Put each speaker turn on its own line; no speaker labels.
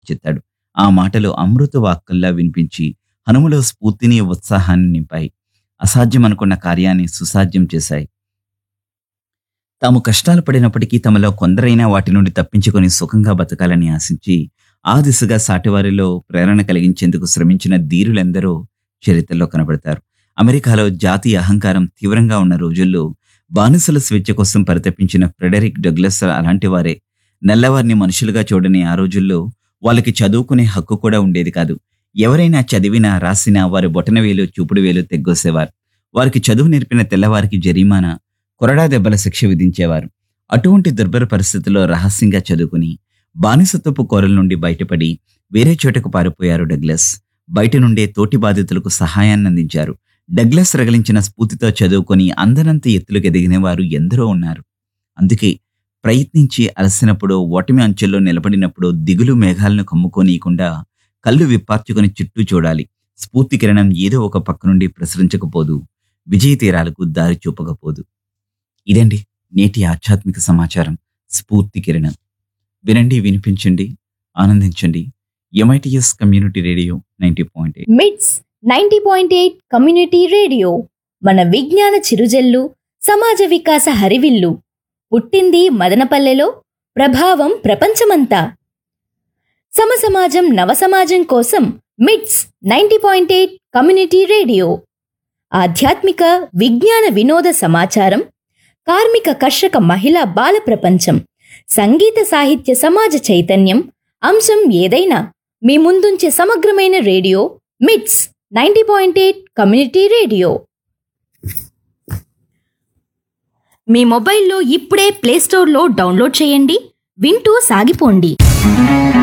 చెత్తాడు ఆ మాటలు అమృత వాక్కుల్లా వినిపించి హనుమలో స్ఫూర్తిని ఉత్సాహాన్ని నింపాయి అసాధ్యం అనుకున్న కార్యాన్ని సుసాధ్యం చేశాయి తాము కష్టాలు పడినప్పటికీ తమలో కొందరైనా వాటి నుండి తప్పించుకొని సుఖంగా బతకాలని ఆశించి ఆ దిశగా సాటివారిలో ప్రేరణ కలిగించేందుకు శ్రమించిన ధీరులెందరో చరిత్రలో కనబడతారు అమెరికాలో జాతీయ అహంకారం తీవ్రంగా ఉన్న రోజుల్లో బానిసల స్వేచ్ఛ కోసం పరితపించిన ఫ్రెడరిక్ డగ్లస్ అలాంటి వారే నల్లవారిని మనుషులుగా చూడని ఆ రోజుల్లో వాళ్ళకి చదువుకునే హక్కు కూడా ఉండేది కాదు ఎవరైనా చదివినా రాసినా వారి బొటనవేలు చూపుడు వేలు తెగ్గోసేవారు వారికి చదువు నేర్పిన తెల్లవారికి జరిమానా కొరడా దెబ్బల శిక్ష విధించేవారు అటువంటి దుర్భర పరిస్థితుల్లో రహస్యంగా చదువుకుని బానిసత్వపు కోరల నుండి బయటపడి వేరే చోటకు పారిపోయారు డగ్లస్ బయట నుండే తోటి బాధితులకు సహాయాన్ని అందించారు డగ్లస్ రగిలించిన స్ఫూర్తితో చదువుకొని అందనంత ఎత్తులకు ఎదిగిన వారు ఎందరో ఉన్నారు అందుకే ప్రయత్నించి అలసినప్పుడు ఓటమి అంచెల్లో నిలబడినప్పుడు దిగులు మేఘాలను కమ్ముకోనీయకుండా కళ్ళు విప్పార్చుకొని చుట్టూ చూడాలి స్ఫూర్తి కిరణం ఏదో ఒక పక్క నుండి ప్రసరించకపోదు విజయ తీరాలకు దారి చూపకపోదు ఇదండి నేటి ఆధ్యాత్మిక సమాచారం స్ఫూర్తి కిరణం వినండి వినిపించండి ఆనందించండి M I T S community radio ninety point eight
MITS ninety point eight community radio మన విజ్ఞాన చిరుజల్లు సమాజ వికాస హరివిల్లు పుట్టింది మదనపల్లెలో ప్రభావం ప్రపంచమంతా సమసమాజం నవసమాజం కోసం MITS ninety point eight community radio ఆధ్యాత్మిక విజ్ఞాన వినోద సమాచారం కార్మిక కర్షక మహిళా బాల ప్రపంచం సంగీత సాహిత్య సమాజ చైతన్యం అంశం ఏదైనా మీ ముందుంచే సమగ్రమైన radio MITS ninety point eight community radio మీ మొబైల్లో ఇప్పుడే ప్లేస్టోర్లో డౌన్లోడ్ చేయండి వింటూ సాగిపోండి